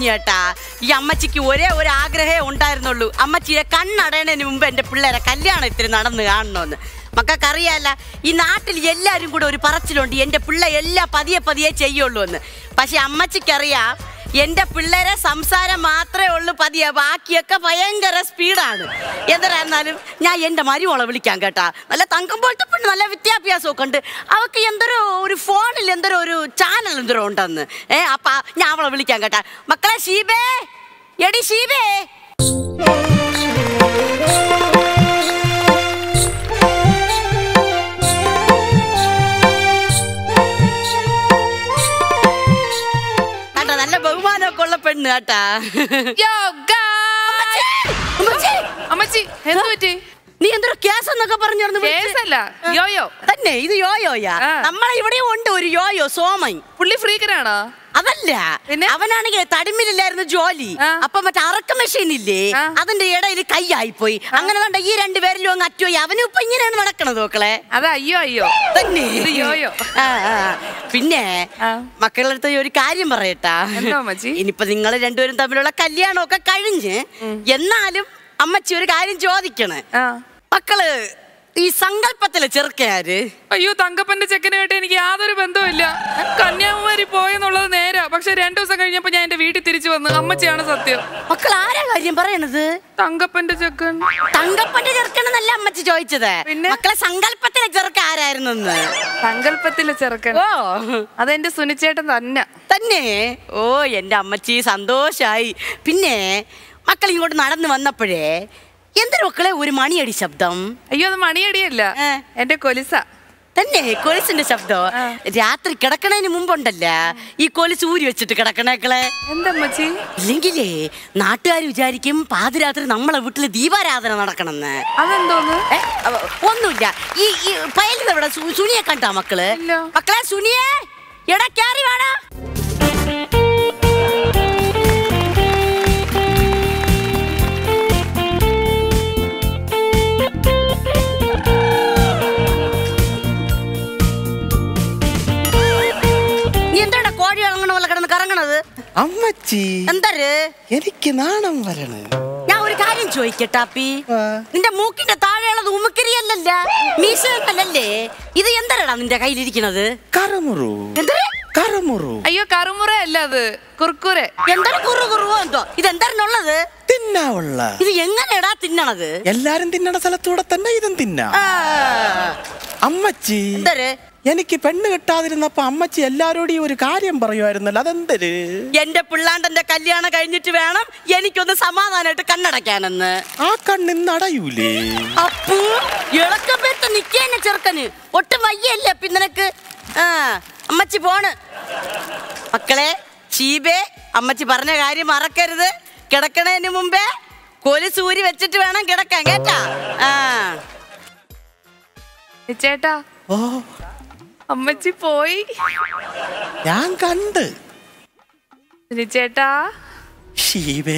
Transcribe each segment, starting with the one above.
കഴിഞ്ഞു കേട്ടാ ഈ അമ്മച്ചിക്ക് ഒരേ ഒരു ആഗ്രഹമേ ഉണ്ടായിരുന്നുള്ളൂ അമ്മച്ചിയെ കണ്ണടയണതിന് മുമ്പ് എൻ്റെ പിള്ളേരെ കല്യാണം ഇത്തിരി നടന്ന് കാണണമെന്ന് മക്കൾക്കറിയാല്ല ഈ നാട്ടിൽ എല്ലാവരും കൂടെ ഒരു പറച്ചിലുണ്ട് എൻ്റെ പിള്ള എല്ലാം പതിയെ പതിയെ ചെയ്യുള്ളൂ എന്ന് പക്ഷെ അമ്മച്ചിക്കറിയാം എൻ്റെ പിള്ളേരെ സംസാരം മാത്രമേ ഉള്ളൂ പതിയെ ബാക്കിയൊക്കെ ഭയങ്കര സ്പീഡാണ് എന്തിനായിരുന്നാലും ഞാൻ എൻ്റെ മരുമോളെ വിളിക്കാൻ കേട്ടാ നല്ല തങ്കം പോലത്തെ പെണ്ണ് നല്ല വിദ്യാഭ്യാസമൊക്കെ ഉണ്ട് അവൾക്ക് എന്തോരോ ഒരു ഫോണിൽ എന്തോരോ ഒരു ചാനൽ എന്തോരോ ഉണ്ടെന്ന് ഏ അപ്പ ഞാൻ അവളെ വിളിക്കാൻ കേട്ടാ മക്കളെ ഷീബേ എടി ഷീബേ കേട്ടാ നല്ല ബഹുമാനമൊക്കെ ഉള്ള പെണ്ണ് കേട്ടാ യോ, ഗായ്. അമ്മച്ചി, അമ്മച്ചി എന്ത് പറ്റി നീ എന്തോ കേസ് എന്നൊക്കെ പറഞ്ഞു കേസല്ല യോയോ തന്നെ ഇത് യോയോയാ ആ. നമ്മളെ ഇവിടെയും ഉണ്ട് ഒരു യോയോ സോമൻ പുള്ളി ഫ്രീക്കനാണോ അതല്ല പിന്നെ? അവനാണെങ്കിൽ തടിമില്ലായിരുന്നു ജോലി ആ. അപ്പൊ മറ്റേ അറക്ക മെഷീൻ ഇല്ലേ ആ. അതിന്റെ ഇടയിൽ കൈയായിപ്പോയി അങ്ങനെ കണ്ട ഈ രണ്ടുപേരിലും അങ്ങ് അറ്റുപോയി അവനും ഇപ്പൊ ഇങ്ങനെയാണ് നടക്കണത് മക്കളെ അത് അയ്യോ അയ്യോ തന്നെ ഇത് യോയോ. ആ, ആ. പിന്നെ ആ. മക്കളുടെ അടുത്ത് ഒരു കാര്യം പറയട്ടാ എന്താ അമ്മച്ചി? ഇനിയിപ്പൊ നിങ്ങൾ രണ്ടുപേരും തമ്മിലുള്ള കല്യാണമൊക്കെ കഴിഞ്ഞ് എന്നാലും അമ്മച്ചി ഒരു കാര്യം ചോദിക്കണേ ആ മക്കള് ഈ സങ്കല്പത്തിലെ ചെറുക്കനാര് അയ്യോ തങ്കപ്പന്റെ ചെക്കനായിട്ട് എനിക്ക് യാതൊരു ബന്ധവുമില്ല കന്യാകുമാരി പോയെന്നുള്ളത് നേരാ പക്ഷെ രണ്ടു ദിവസം കഴിഞ്ഞപ്പോ ഞാൻ എന്റെ വീട്ടിൽ തിരിച്ചു വന്നു അമ്മച്ചിയാണ് സത്യം മക്കൾ ആരാ കാര്യം പറയണത് തങ്കപ്പന്റെ ചെക്കൻ തങ്കപ്പന്റെ ചെറുക്കനെന്നല്ല അമ്മച്ചി ചോദിച്ചത് പിന്നെ? മക്കളെ സങ്കല്പത്തിലെ ചെറുക്ക ആരായിരുന്നെന്ന് സങ്കല്പത്തിലെ ചെറുക്കൻ ഓ അതെന്റെ സുനിച്ചേട്ടൻ തന്നെ തന്നെ ഓ എന്റെ അമ്മച്ചി സന്തോഷായി പിന്നെ മക്കൾ ഇങ്ങോട്ട് നടന്നു വന്നപ്പോഴേ എന്തൊരു മക്കളെ ഒരു മണിയടി ശബ്ദം അയ്യോ അത് മണിയടിയല്ല ഏ. എന്റെ കൊലിസ തന്നെ കൊലിസിന്റെ ശബ്ദം ആ. രാത്രി കിടക്കണതിന് മുമ്പുണ്ടല്ല ഈ കൊലിസ് ഊരി വെച്ചിട്ട് കിടക്കണേക്കളെ എന്താ അമ്മച്ചി ഇല്ലെങ്കിലേ നാട്ടുകാർ വിചാരിക്കും പാതിരാത്രി നമ്മളെ വീട്ടില് ദീപാരാധന നടക്കണമെന്ന് അതെന്തോന്ന് ഏ, അവ, ഒന്നുമില്ല ഈ ഈ പയലിത് എവിടെ സു- സുനിയെ കണ്ടാ മക്കള് ഇല്ല. മക്കളെ സുനിയെ എടാ ക്യാരി വേണ നീ എന്താടാ കോഴി ഇറങ്ങണ പോലെ കിടന്ന് കറങ്ങണത് അമ്മച്ചി എന്താര് എനിക്ക് നാണം വരണ ഞാൻ ഒരു കാര്യം ചോദിക്കട്ടാപ്പി ആ. നിന്റെ മൂക്കിന്റെ താഴെയുള്ളത് ഉമ്മക്കരിയല്ലല്ല മീശയല്ലേ ഇത് എന്തരടാ നിന്റെ കയ്യിലിരിക്കണത് കറമുറു എന്തര് കറമുറു അയ്യോ കറുമുറ അല്ല അത് കുർക്കുരെ എന്തൊരു കുറു കുറുവോ എന്തോ ഇത് എന്തരനുള്ളത് തിന്നാവുള്ള ഇത് എങ്ങനെയാടാ തിന്നണത് എല്ലാരും തിന്നണ സ്ഥലത്തൂടെ തന്നെ ഇതും തിന്നാ ആ, അമ്മച്ചി എന്തര് എനിക്ക് പെണ്ണ് കിട്ടാതിരുന്നപ്പോ അമ്മച്ചി എല്ലാരോടും ഈ ഒരു കാര്യം പറയുമായിരുന്നല്ലോ അതെന്തര് എന്റെ പിള്ളാണ്ടന്റെ കല്യാണം കഴിഞ്ഞിട്ട് വേണം എനിക്കൊന്ന് സമാധാനമായിട്ട് കണ്ണടയ്ക്കാനെന്ന് ആ കണ്ണിന്ന് അടയൂലേ അപ്പു ഇളക്കപ്പേത്ത് നിക്കേനെ ചെറുക്കന് ഒട്ടും വയ്യല്ലേ അപ്പി നിനക്ക് ആ അമ്മച്ചി പോണ് മക്കളെ ചീബേ അമ്മച്ചി പറഞ്ഞ കാര്യം മറക്കരുത് കിടക്കണതിന് മുമ്പേ കൊലി സൂരി വെച്ചിട്ട് വേണം കിടക്കാൻ കേട്ടാ ആ ചേട്ടാ ഓ അമ്മച്ചി പോയി ഞാൻ കണ്ട് ചേട്ടാ ശീവേ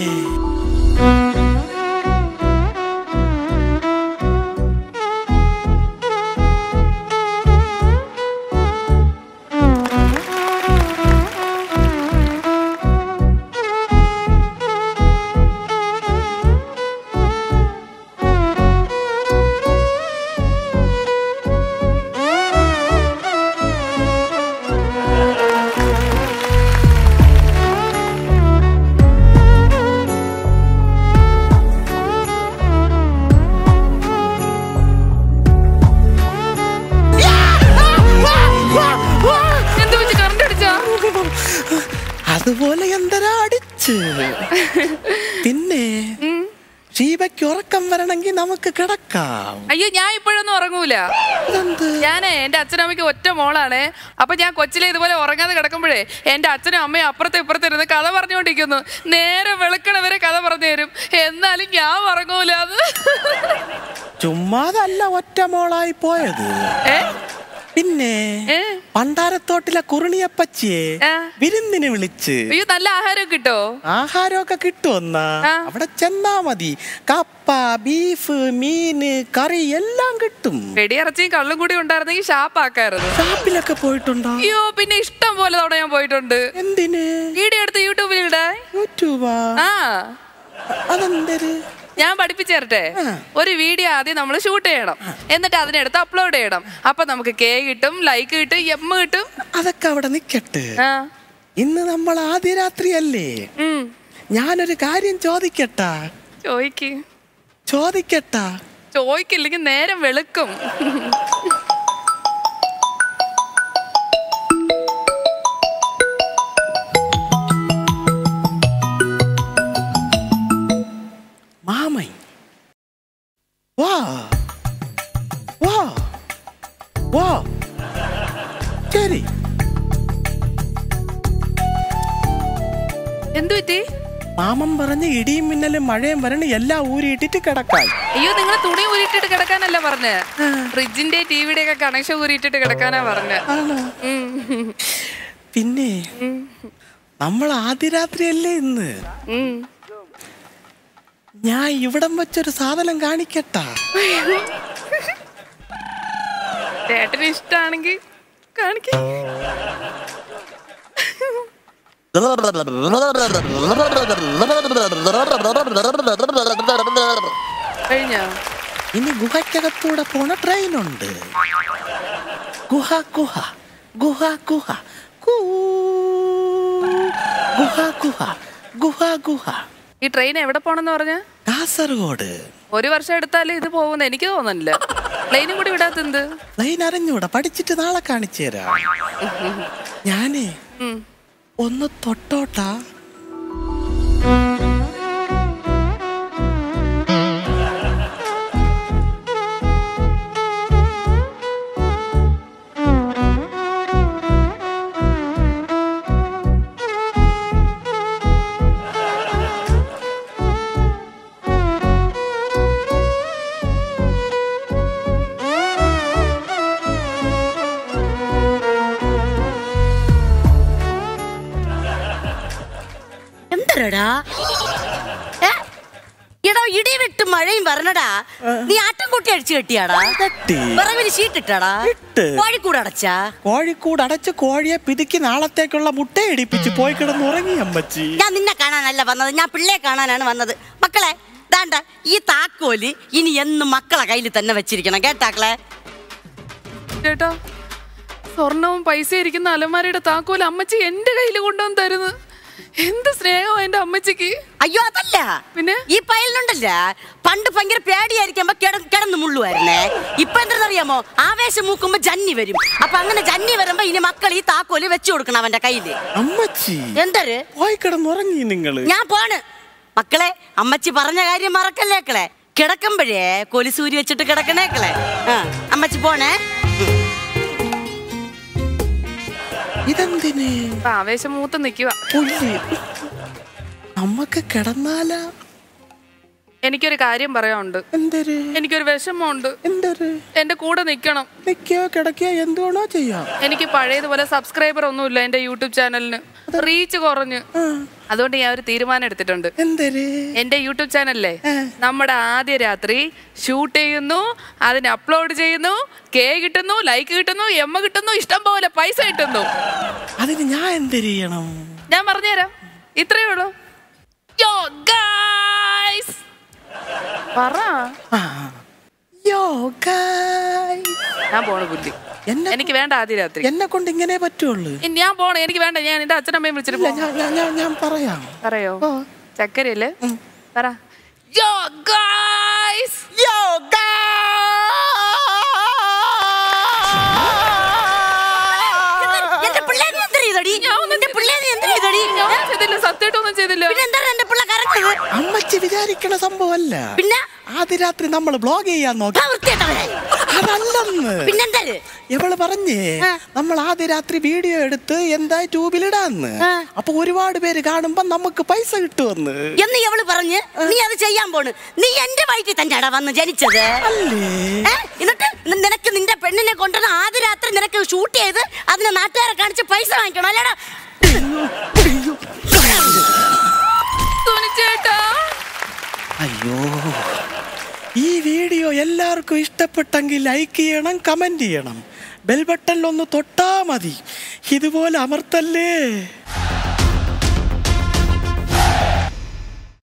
എന്ത് വെച്ച് കറണ്ട് അടിച്ചാ അതുപോലെ എന്തരാ അടിച്ച് പിന്നെ ഷീബയ്ക്ക് ഉറക്കം വരണമെങ്കിൽ നമുക്ക് കിടക്കാം അയ്യോ ഞാൻ ഇപ്പോഴൊന്നും ഉറങ്ങൂല അതെന്ത് ഞാനേ എന്റെ അച്ഛനമ്മയ്ക്ക് ഒറ്റ മോളാണ് അപ്പൊ ഞാൻ കൊച്ചിലെ ഇതുപോലെ ഉറങ്ങാതെ കിടക്കുമ്പോഴേ എന്റെ അച്ഛനും അമ്മയും അപ്പുറത്തെ ഇപ്പുറത്തെ ഇരുന്ന് കഥ പറഞ്ഞുകൊണ്ടിരിക്കുന്നു നേരെ വെളുക്കണവരെ കഥ പറഞ്ഞു തരും എന്നാലും ഞാൻ ഉറങ്ങൂല അത് ചുമ്മാതല്ല ഒറ്റ മോളായി പോയത് ഏ പിന്നെ ഏ? പണ്ടാരത്തോട്ടിലെ കുറുണിയപ്പച്ചിയെ ആ. വിരുന്നിന് വിളിച്ച് അയ്യോ നല്ല ആഹാരം കിട്ടോ ആഹാരമൊക്കെ കിട്ടുമെന്നാ ആ. അവിടെ ചെന്നാ മതി കപ്പ ബീഫ് മീന് കറി എല്ലാം കിട്ടും വെടിയിറച്ചിയും കള്ളും കൂടി ഉണ്ടായിരുന്നെങ്കിൽ ഷാപ്പാക്കായിരുന്നു ഷാപ്പിലൊക്കെ പോയിട്ടുണ്ടോ അയ്യോ പിന്നെ ഇഷ്ടം പോലെ തവണ ഞാൻ പോയിട്ടുണ്ട് എന്തിന് വീഡിയോ എടുത്ത് യൂട്യൂബിൽ ഇടാ യൂട്യൂബാ ആ അതെന്തര് ഞാൻ പഠിപ്പിച്ചു തരട്ടെ ആ. ഒരു വീഡിയോ ആദ്യം നമ്മൾ ഷൂട്ട് ചെയ്യണം എന്നിട്ട് അതിനെടുത്ത് അപ്ലോഡ് ചെയ്യണം അപ്പൊ നമുക്ക് കെ കിട്ടും ലൈക്ക് കിട്ടും എം കിട്ടും അതൊക്കെ അവിടെ നിക്കട്ടെ ആ ഇന്ന് നമ്മൾ ആദ്യ രാത്രിയല്ലേ ഉം. ഞാനൊരു കാര്യം ചോദിക്കട്ടാ ചോയ്ക്ക് ചോദിക്കട്ടാ ചോയ്ക്കില്ലെങ്കിൽ നേരം വെളുക്കും മാമൻ വാ വാ വാ ശരി എന്തു പറ്റി മാമൻ പറഞ്ഞ് ഇടിയും മിന്നലും മഴയും വരണ എല്ലാം ഊരിയിട്ടിട്ട് കിടക്കാൻ അയ്യോ നിങ്ങൾ തുണി ഊരിയിട്ടിട്ട് കിടക്കാനല്ല പറഞ്ഞ ഫ്രിഡ്ജിന്റെ ടിവിയുടെ ഒക്കെ കണക്ഷൻ ഊരിയിട്ടിട്ട് കിടക്കാനാ പറഞ്ഞ ആണോ പിന്നെ നമ്മൾ ആദ്യ രാത്രിയല്ലേ ഇന്ന് ഞാൻ ഇവിടം വെച്ചൊരു സാധനം കാണിക്കട്ടാ ചേട്ടന് ഇഷ്ടാണെങ്കിൽ കാണിക്ക കഴിഞ്ഞോ ഇനി ഗുഹയ്ക്കകത്തൂടെ പോണ ട്രെയിനുണ്ട് ഗുഹ ഗുഹ ഗുഹ ഗുഹ കൂ. ഗുഹ ഗുഹ ഗുഹ ഗുഹ ഈ ട്രെയിൻ എവിടെ പോണെന്ന് പറഞ്ഞ കാസർഗോഡ് ഒരു വർഷം എടുത്താലും ഇത് പോകുന്ന എനിക്ക് തോന്നുന്നില്ല പ്ലെയിനും കൂടി വിടാത്ത എന്ത് പ്ലെയിൻ അറിഞ്ഞൂടാ പഠിച്ചിട്ട് നാളെ കാണിച്ചു തരാം ഞാനേ ഉം. ഒന്ന് തൊട്ടോട്ടാ എന്തരടാ ഏ? എടാ ഇടിവിട്ട് മഴയും വരണടാ നീ ആട്ടിൻകുട്ടി അടിച്ചു കെട്ടിയാടാ കെട്ടി. വിറവിന് ഷീട്ടിട്ടാടാ ഇട്ട്. കോഴിക്കൂട് അടച്ചാ കോഴിക്കൂട് അടച്ച് കോഴിയെ പിതുക്കി നാളത്തേക്കുള്ള മുട്ട ഇടിപ്പിച്ച് പോയി കിടന്ന് ഉറങ്ങി അമ്മച്ചി ഞാൻ നിന്നെ കാണാനല്ല വന്നത് ഞാൻ പിള്ളയെ കാണാനാണ് വന്നത് മക്കളെ ദാണ്ട ഈ താക്കോല് ഇനി എന്നും മക്കളെ കയ്യിൽ തന്നെ വെച്ചിരിക്കണം കേട്ടാക്കളെ ചേട്ടാ സ്വർണവും പൈസ ഇരിക്കുന്ന അലമാരയുടെ താക്കോൽ അമ്മച്ചി എന്റെ കയ്യിൽ കൊണ്ടുവന്ന് തരുന്നു എന്ത് സ്നേഹം എന്റെ അമ്മച്ചിക്ക് അയ്യോ അതല്ല പിന്നെ? ഈ പയലിനുണ്ടല്ല പണ്ട് ഭയങ്കര പേടിയായിരിക്കുമ്പോ കിട- കിടന്ന് മുള്ളുവായിരുന്നേ ഇപ്പൊ എന്താണെന്നറിയാമോ ആവേശം മൂക്കുമ്പോ ജന്നി വരും അപ്പൊ അങ്ങനെ ജന്നി വരുമ്പോ ഇനി മക്കൾ ഈ താക്കോല് വെച്ചു കൊടുക്കണം അവന്റെ കയ്യില് അമ്മച്ചി എന്തര് പോയി കിടന്ന് ഉറങ്ങി നിങ്ങള് ഞാൻ പോണ് മക്കളെ അമ്മച്ചി പറഞ്ഞ കാര്യം മറക്കല്ലേക്കളെ കിടക്കുമ്പോഴേ കൊലിസൂരി വെച്ചിട്ട് കിടക്കണേക്കളെ ആ അമ്മച്ചി പോണേ ഇതെന്തിന് ഇപ്പൊ ആവേശം മൂത്ത് നിക്കുക പുല്ല് നമ്മക്ക് കിടന്നാലാ എനിക്കൊരു കാര്യം പറയാനുണ്ട് എന്തൊരു എനിക്കൊരു വിഷമമുണ്ട് എന്തൊരു എന്റെ കൂടെ നിൽക്കണം നിക്കോ കിടക്കോ എന്തുവേണോ ചെയ്യാം എനിക്ക് പഴയതുപോലെ സബ്സ്ക്രൈബർ ഒന്നുമില്ല എന്റെ യൂട്യൂബ് ചാനലിന് റീച്ച് കുറഞ്ഞു ആ, അതുകൊണ്ട് ഞാൻ ഒരു തീരുമാനം എടുത്തിട്ടുണ്ട് എന്തൊരു എന്റെ യൂട്യൂബ് ചാനലിലെ നമ്മുടെ ആദ്യ രാത്രി ഷൂട്ട് ചെയ്യുന്നു അതിന് അപ്ലോഡ് ചെയ്യുന്നു കെ കിട്ടുന്നു ലൈക്ക് കിട്ടുന്നു എമ്മ കിട്ടുന്നു ഇഷ്ടം പോലെ പൈസ കിട്ടുന്നു അതിന് ഞാൻ എന്തൊരു ചെയ്യണം ഞാൻ പറഞ്ഞുതരാം ഇത്രയേ ഉള്ളൂ യോ ഗായ്സ് പറ ആ. യോ ഗായ് ഞാൻ പോണ ബുദ്ധി എന്നെ എനിക്ക് വേണ്ട ആദ്യ രാത്രി എന്നെ കൊണ്ട് ഇങ്ങനെ പറ്റുള്ളൂ ഇനി ഞാൻ പോണ എനിക്ക് വേണ്ട ഞാൻ എന്റെ അച്ഛനമ്മയും വിളിച്ചിട്ട് ഇല്ല, പോ ഞാൻ ഞാൻ- ഞാൻ ഞാൻ പറയാം പറയോ ചക്കരയല്ലേ പറ യോ ഗായ്സ് യോ എന്റെ പിള്ളേ നീ എന്ത് ചെയ്തടി എന്റെ പിള്ളേ നീ എന്ത് ചെയ്തടി ഞാൻ ചെയ്തില്ല സത്യമായിട്ടൊന്നും ചെയ്തില്ല പിന്നെ എന്താണ് എന്റെ പിള്ള കരഞ്ഞത് അമ്മച്ചി വിചാരിക്കണ സംഭവമല്ല പിന്നെ ആദ്യ രാത്രി നമ്മൾ ബ്ലോഗ് ചെയ്യാൻ നോക്കി വൃത്തിയായിട്ടവരെ അതല്ലെന്ന് പിന്നെന്താര് ഇവള് പറഞ്ഞേ ആ. നമ്മൾ ആദ്യ രാത്രി വീഡിയോ എടുത്ത് എന്താ ട്യൂബിലിടാന്ന് ആ. അപ്പൊ ഒരുപാട് പേര് കാണുമ്പോ നമുക്ക് പൈസ കിട്ടുമെന്ന് എന്ന് ഇവള് പറഞ്ഞ് നീ അത് ചെയ്യാൻ പോണ് നീ എന്റെ വയറ്റിൽ തന്നെയാടാ വന്ന് ജനിച്ചത് അല്ലേ ഏ? എന്നിട്ട് നി- നിനക്ക് നിന്റെ പെണ്ണിനെ കൊണ്ടുവന്ന് ആദ്യ രാത്രി നിനക്ക് ഷൂട്ട് ചെയ്ത് അതിനെ നാട്ടുകാരെ കാണിച്ച് പൈസ വാങ്ങിക്കണം അല്ലേടാ സുനിച്ചേട്ടാ അയ്യോ ഈ വീഡിയോ എല്ലാവർക്കും ഇഷ്ടപ്പെട്ടെങ്കിൽ ലൈക്ക് ചെയ്യണം കമന്റ് ചെയ്യണം ബെൽ ബട്ടണിലൊന്ന് തൊട്ടാ മതി ഇതുപോലെ അമർത്തല്ലേ